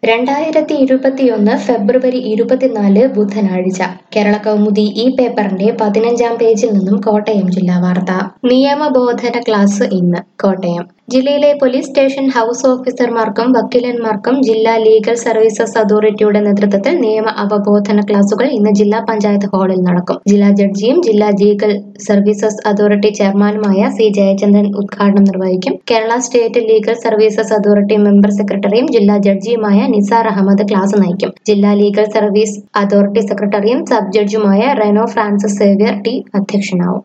രണ്ടായിരത്തി ഇരുപത്തിയൊന്ന് ഫെബ്രുവരി ഇരുപത്തിനാല് ബുധനാഴ്ച കേരള കൗമുദി ഈ പേപ്പറിന്റെ പതിനഞ്ചാം പേജിൽ നിന്നും കോട്ടയം ജില്ലാ വാർത്ത നിയമബോധന ക്ലാസ് ഇന്ന് കോട്ടയം ജില്ലയിലെ പോലീസ് സ്റ്റേഷൻ ഹൗസ് ഓഫീസർമാർക്കും വക്കീലന്മാർക്കും ജില്ലാ ലീഗൽ സർവീസസ് അതോറിറ്റിയുടെ നേതൃത്വത്തിൽ നിയമ അവബോധന ക്ലാസുകൾ ഇന്ന് ജില്ലാ പഞ്ചായത്ത് ഹാളിൽ നടക്കും ജില്ലാ ജഡ്ജിയും ജില്ലാ ലീഗൽ സർവീസസ് അതോറിറ്റി ചെയർമാനുമായ സി ജയചന്ദ്രൻ ഉദ്ഘാടനം നിർവഹിക്കും Kerala state legal services authority member സെക്രട്ടറിയും ജില്ലാ ജഡ്ജിയുമായ നിസാർ അഹമ്മദ് ക്ലാസ് നയിക്കും ജില്ലാ ലീഗൽ സർവീസ് അതോറിറ്റി സെക്രട്ടറിയും സബ് ജഡ്ജിയുമായ റെനോ ഫ്രാൻസിസ് സേവ്യർ ടി അധ്യക്ഷനാവും